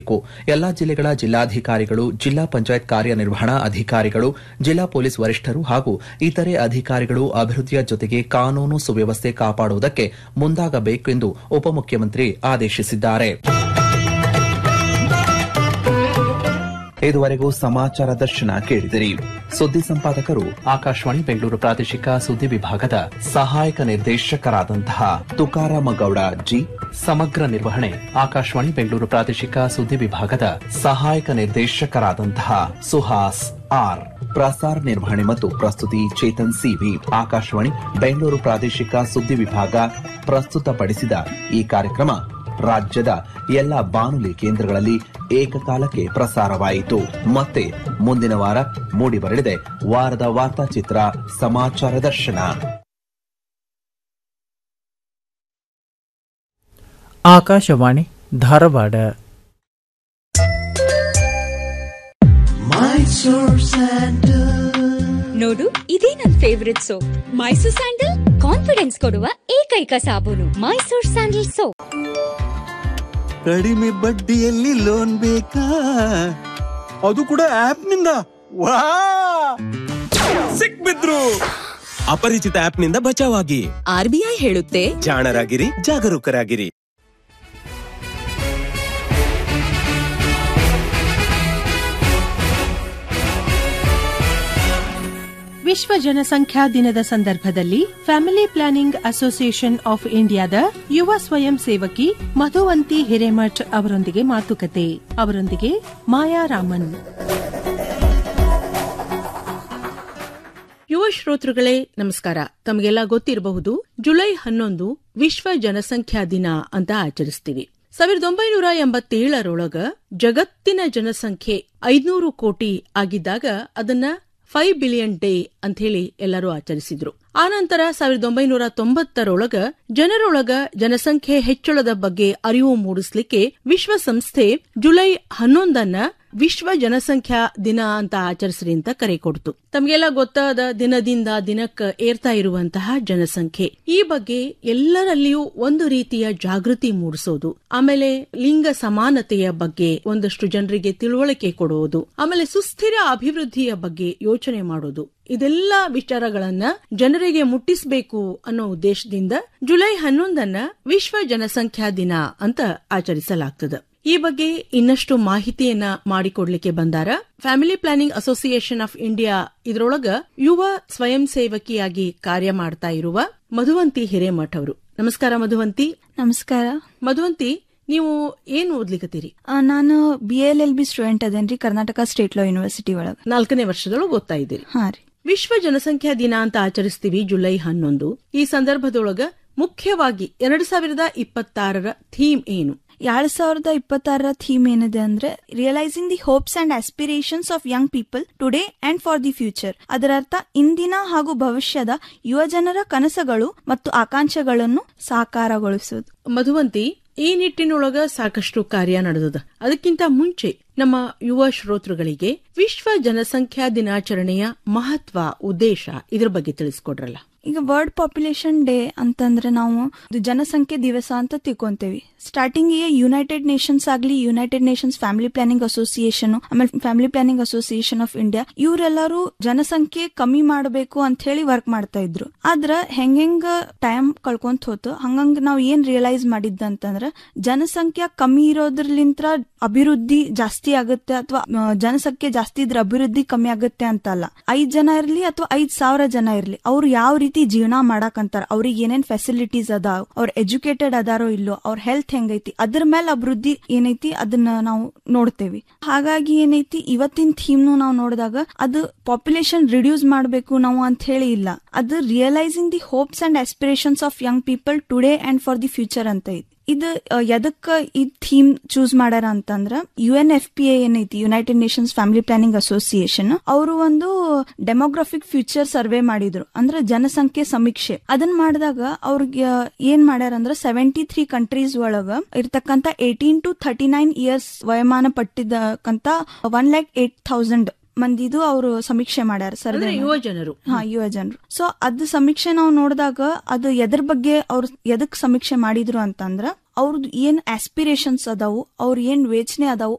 ಬೇಕು ಎಲ್ಲಾ ಜಿಲ್ಲೆಗಳ ಜಿಲ್ಲಾಧಿಕಾರಿಗಳು ಜಿಲ್ಲಾ ಪಂಚಾಯತ್ ಕಾರ್ಯನಿರ್ವಹಣಾ ಅಧಿಕಾರಿಗಳು ಜಿಲ್ಲಾ ಪೊಲೀಸ್ ವರಿಷ್ಠರು ಹಾಗೂ ಇತರೆ ಅಧಿಕಾರಿಗಳು ಅಭಿವೃದ್ಧಿಯ ಜೊತೆಗೆ ಕಾನೂನು ಸುವ್ಯವಸ್ಥೆ ಕಾಪಾಡುವುದಕ್ಕೆ ಮುಂದಾಗಬೇಕೆಂದು ಉಪಮುಖ್ಯಮಂತ್ರಿ ಆದೇಶಿಸಿದ್ದಾರೆ ಇದುವರೆಗೂ ಸಮಾಚಾರ ದರ್ಶನ ಕೇಳಿದಿರಿ ಸುದ್ದಿ ಸಂಪಾದಕರು ಆಕಾಶವಾಣಿ ಬೆಂಗಳೂರು ಪ್ರಾದೇಶಿಕ ಸುದ್ದಿ ವಿಭಾಗದ ಸಹಾಯಕ ನಿರ್ದೇಶಕರಾದಂತಹ ತುಕಾರಾಮ ಗೌಡ ಜಿ ಸಮಗ್ರ ನಿರ್ವಹಣೆ ಆಕಾಶವಾಣಿ ಬೆಂಗಳೂರು ಪ್ರಾದೇಶಿಕ ಸುದ್ದಿ ವಿಭಾಗದ ಸಹಾಯಕ ನಿರ್ದೇಶಕರಾದಂತಹ ಸುಹಾಸ್ ಆರ್ ಪ್ರಸಾರ ನಿರ್ವಹಣೆ ಮತ್ತು ಪ್ರಸ್ತುತಿ ಚೇತನ್ ಸಿವಿ ಆಕಾಶವಾಣಿ ಬೆಂಗಳೂರು ಪ್ರಾದೇಶಿಕ ಸುದ್ದಿ ವಿಭಾಗ ಪ್ರಸ್ತುತಪಡಿಸಿದ ಈ ಕಾರ್ಯಕ್ರಮ ರಾಜ್ಯದ ಎಲ್ಲ ಬಾನುಲಿ ಕೇಂದ್ರಗಳಲ್ಲಿ ಏಕಕಾಲಕ್ಕೆ ಪ್ರಸಾರವಾಯಿತು ಮತ್ತೆ ಮುಂದಿನ ವಾರ ಮೂಡಿಬರಲಿದೆ ವಾರದ ವಾರ್ತಾಚಿತ್ರ ಸಮಾಚಾರ ದರ್ಶನ ಆಕಾಶವಾಣಿ ಧಾರವಾಡ ನೋಡು ಇದೇ ನನ್ favourite soap Mysore sandal confidence ಕೊಡುವ ಏಕೈಕ ಸಾಬೂನು ಮೈಸೂರ್ ಸ್ಯಾಂಡಲ್ ಸೋಪ್ ಕಡಿಮೆ ಬಡ್ಡಿಯಲ್ಲಿ ಲೋನ್ ಬೇಕಾ ಅದು ಕೂಡ ಆಪ್ ನಿಂದ ವಾ ಸಿಕ್ಬಿದ್ರು ಅಪರಿಚಿತ ಆಪ್ ನಿಂದ ಬಚಾವಾಗಿ ಆರ್ಬಿಐ ಹೇಳುತ್ತೆ ಜಾಣರಾಗಿರಿ ಜಾಗರೂಕರಾಗಿರಿ ವಿಶ್ವ ಜನಸಂಖ್ಯಾ ದಿನದ ಸಂದರ್ಭದಲ್ಲಿ ಫ್ಯಾಮಿಲಿ ಪ್ಲಾನಿಂಗ್ ಅಸೋಸಿಯೇಷನ್ ಆಫ್ ಇಂಡಿಯಾದ ಯುವ ಸ್ವಯಂ ಸೇವಕಿ ಮಧುವಂತಿ ಹಿರೇಮಠ್ ಅವರೊಂದಿಗೆ ಮಾತುಕತೆ ಅವರೊಂದಿಗೆ ಮಾಯಾ ರಾಮನ್ ಯುವ ಶ್ರೋತೃಗಳೇ ನಮಸ್ಕಾರ ತಮಗೆಲ್ಲ ಗೊತ್ತಿರಬಹುದು ಜುಲೈ ಹನ್ನೊಂದು ವಿಶ್ವ ಜನಸಂಖ್ಯಾ ದಿನ ಅಂತ ಆಚರಿಸ್ತೀವಿ ಸಾವಿರದ ಒಂಬೈನೂರ ಎಂಬತ್ತೇಳರೊಳಗ ಜಗತ್ತಿನ ಜನಸಂಖ್ಯೆ ಐದ್ನೂರು ಕೋಟಿ ಆಗಿದ್ದಾಗ ಅದನ್ನ ಫೈವ್ ಬಿಲಿಯನ್ ಡೇ ಅಂತ ಹೇಳಿ ಎಲ್ಲರೂ ಆಚರಿಸಿದ್ರು ಆನಂತರ ಸಾವಿರದ ಒಂಬೈನೂರ ತೊಂಬತ್ತರೊಳಗ ಜನರೊಳಗ ಜನಸಂಖ್ಯೆ ಹೆಚ್ಚಳದ ಬಗ್ಗೆ ಅರಿವು ಮೂಡಿಸ್ಲಿಕ್ಕೆ ವಿಶ್ವಸಂಸ್ಥೆ ಜುಲೈ ಹನ್ನೊಂದನ್ನ ವಿಶ್ವ ಜನಸಂಖ್ಯಾ ದಿನ ಅಂತ ಆಚರಿಸ್ರಿ ಅಂತ ಕರೆ ಕೊಡ್ತು ತಮಗೆಲ್ಲ ಗೊತ್ತಾದ ದಿನದಿಂದ ದಿನಕ್ಕ ಏರ್ತಾ ಇರುವಂತಹ ಜನಸಂಖ್ಯೆ ಈ ಬಗ್ಗೆ ಎಲ್ಲರಲ್ಲಿಯೂ ಒಂದು ರೀತಿಯ ಜಾಗೃತಿ ಮೂಡಿಸೋದು ಆಮೇಲೆ ಲಿಂಗ ಸಮಾನತೆಯ ಬಗ್ಗೆ ಒಂದಷ್ಟು ಜನರಿಗೆ ತಿಳುವಳಿಕೆ ಕೊಡುವುದು ಆಮೇಲೆ ಸುಸ್ಥಿರ ಅಭಿವೃದ್ಧಿಯ ಬಗ್ಗೆ ಯೋಚನೆ ಮಾಡೋದು ಇದೆಲ್ಲ ವಿಚಾರಗಳನ್ನ ಜನರಿಗೆ ಮುಟ್ಟಿಸಬೇಕು ಅನ್ನೋ ಉದ್ದೇಶದಿಂದ ಜುಲೈ ಹನ್ನೊಂದನ್ನ ವಿಶ್ವ ಜನಸಂಖ್ಯಾ ದಿನ ಅಂತ ಆಚರಿಸಲಾಗ್ತದೆ ಈ ಬಗ್ಗೆ ಇನ್ನಷ್ಟು ಮಾಹಿತಿಯನ್ನ ಮಾಡಿಕೊಡ್ಲಿಕ್ಕೆ ಬಂದಾರ family planning association of India ಇದರೊಳಗ ಯುವ ಸ್ವಯಂ ಸೇವಕಿಯಾಗಿ ಕಾರ್ಯ ಮಾಡ್ತಾ ಇರುವ ಮಧುವಂತಿ ಹಿರೇಮಠ್ ಅವರು ನಮಸ್ಕಾರ ಮಧುವಂತಿ ನಮಸ್ಕಾರ ಮಧುವಂತಿ ನೀವು ಏನ್ ಓದ್ಲಿಕತ್ತೀರಿ ಆ, ನಾನು B L L B student ಅದೇನ್ರಿ ಕರ್ನಾಟಕ ಸ್ಟೇಟ್ ಲಾ ಯೂನಿವರ್ಸಿಟಿ ಒಳಗ ನಾಲ್ಕನೇ ವರ್ಷದೊಳಗೆ ಓದ್ತಾ ಇದ್ದೀರಿ ಹಾ ರೀ ವಿಶ್ವ ಜನಸಂಖ್ಯಾ ದಿನ ಅಂತ ಆಚರಿಸ್ತೀವಿ ಜುಲೈ ಹನ್ನೊಂದು ಈ ಸಂದರ್ಭದೊಳಗ ಮುಖ್ಯವಾಗಿ ಎರಡ್ ಸಾವಿರದ ಇಪ್ಪತ್ತಾರರ ಥೀಮ್ ಏನು ಎರಡ್ ಸಾವಿರದ ಇಪ್ಪತ್ತಾರರ ಥೀಮ್ ಏನಿದೆ ಅಂದ್ರೆ realising the hopes and aspirations of young people today and for the future ಅದರ ಅರ್ಥ ಇಂದಿನ ಹಾಗೂ ಭವಿಷ್ಯದ ಯುವಜನರ ಕನಸುಗಳು ಮತ್ತು ಆಕಾಂಕ್ಷೆಗಳನ್ನು ಸಾಕಾರಗೊಳಿಸುವುದು ಮಧುವಂತಿ ಈ ನಿಟ್ಟಿನೊಳಗ ಸಾಕಷ್ಟು ಕಾರ್ಯ ನಡೆದದ ಅದಕ್ಕಿಂತ ಮುಂಚೆ ನಮ್ಮ ಯುವ ಶ್ರೋತೃಗಳಿಗೆ ವಿಶ್ವ ಜನಸಂಖ್ಯಾ ದಿನಾಚರಣೆಯ ಮಹತ್ವ ಉದ್ದೇಶ ಇದ್ರ ಬಗ್ಗೆ ತಿಳಿಸ್ಕೊಡ್ರಲ್ಲ ಈಗ ವರ್ಲ್ಡ್ ಪಾಪ್ಯುಲೇಷನ್ ಡೇ ಅಂತಂದ್ರೆ ನಾವು ಇದು ಜನಸಂಖ್ಯೆ ದಿವಸ ಅಂತ ತಿಳ್ಕೊಂತೇವಿ ಸ್ಟಾರ್ಟಿಂಗ್ ಗೆ ಯುನೈಟೆಡ್ ನೇಷನ್ಸ್ ಆಗ್ಲಿ United Nations family planning association ಆಮೇಲೆ family planning association of India ಇವರೆಲ್ಲರೂ ಜನಸಂಖ್ಯೆ ಕಮ್ಮಿ ಮಾಡಬೇಕು ಅಂತ ಹೇಳಿ ವರ್ಕ್ ಮಾಡ್ತಾ ಇದ್ರು ಆದ್ರ ಹೆಂಗೆಂಗ ಟೈಮ್ ಕಳ್ಕೊಂತ ಹೋತು ಹಂಗಂಗ ನಾವ್ ಏನ್ ರಿಯಲೈಸ್ ಮಾಡಿದ್ದಂತಂದ್ರ ಜನಸಂಖ್ಯಾ ಕಮ್ಮಿ ಇರೋದ್ರಲಿಂತ್ರ ಅಭಿವೃದ್ಧಿ ಜಾಸ್ತಿ ಆಗುತ್ತೆ ಅಥವಾ ಜನಸಂಖ್ಯೆ ಜಾಸ್ತಿ ಇದ್ರೆ ಅಭಿವೃದ್ಧಿ ಕಮ್ಮಿ ಆಗುತ್ತೆ ಅಂತ ಅಲ್ಲ ಐದ್ ಜನ ಇರ್ಲಿ ಅಥವಾ ಐದ್ ಸಾವಿರ ಜನ ಇರ್ಲಿ ಅವ್ರು ಯಾವ ರೀತಿ ಜೀವನ ಮಾಡಾಕಂತಾರ ಅವ್ರಿಗೆ ಏನೇನ್ ಫೆಸಿಲಿಟೀಸ್ ಅದಾವ ಅವ್ರ ಎಜುಕೇಟೆಡ್ ಅದಾರೋ ಇಲ್ಲೋ ಅವ್ರ ಹೆಲ್ತ್ ಹೆಂಗೈತಿ ಅದ್ರ ಮೇಲೆ ಅಭಿವೃದ್ಧಿ ಏನೈತಿ ಅದನ್ನ ನಾವು ನೋಡ್ತೇವಿ ಹಾಗಾಗಿ ಏನೈತಿ ಇವತ್ತಿನ ಥೀಮ್ ನಾವು ನೋಡಿದಾಗ ಅದು ಪಾಪ್ಯುಲೇಷನ್ ರಿಡ್ಯೂಸ್ ಮಾಡಬೇಕು ನಾವು ಅಂತ ಹೇಳಿ ಇಲ್ಲ ಅದು realising the hopes and aspirations of young people today and for the future ಅಂತ ಐತಿ ಇದು ಎದಕ್ಕ ಈ ಥೀಮ್ ಚೂಸ್ ಮಾಡ್ಯಾರ ಅಂತಂದ್ರ U N F P A ಏನೈತಿ United Nations family planning association ಅವರು ಒಂದು ಡೆಮೋಗ್ರಫಿಕ್ ಫ್ಯೂಚರ್ ಸರ್ವೆ ಮಾಡಿದ್ರು ಅಂದ್ರೆ ಜನಸಂಖ್ಯೆ ಸಮೀಕ್ಷೆ ಅದನ್ನ ಮಾಡಿದಾಗ ಅವ್ರಿಗೆ ಏನ್ ಮಾಡ್ಯಾರ ಅಂದ್ರ ಸೆವೆಂಟಿ ತ್ರೀ ಕಂಟ್ರೀಸ್ ಒಳಗ ಇರ್ತಕ್ಕಂತ eighteen to thirty nine years ವಯಮಾನ ಪಟ್ಟಿದ್ದಕ್ಕಂತ ಒನ್ ಲ್ಯಾಕ್ ಏಟ್ ಥೌಸಂಡ್ ಮಂದಿದು ಅವರು ಸಮೀಕ್ಷೆ ಮಾಡ್ಯಾರ ಸರ್ ಅಂದ್ರೆ ಯುವ ಜನರು ಹಾ ಯುವ ಜನರು ಸೊ ಅದ್ ಸಮೀಕ್ಷೆ ನಾವು ನೋಡಿದಾಗ ಅದು ಎದ್ರ ಬಗ್ಗೆ ಅವ್ರು ಎದಕ್ ಸಮೀಕ್ಷೆ ಮಾಡಿದ್ರು ಅಂತಂದ್ರ ಅವ್ರದ್ದು ಏನ್ ಆಸ್ಪಿರೇಷನ್ಸ್ ಅದಾವು ಅವ್ರ ಏನ್ ಯೋಚನೆ ಅದಾವು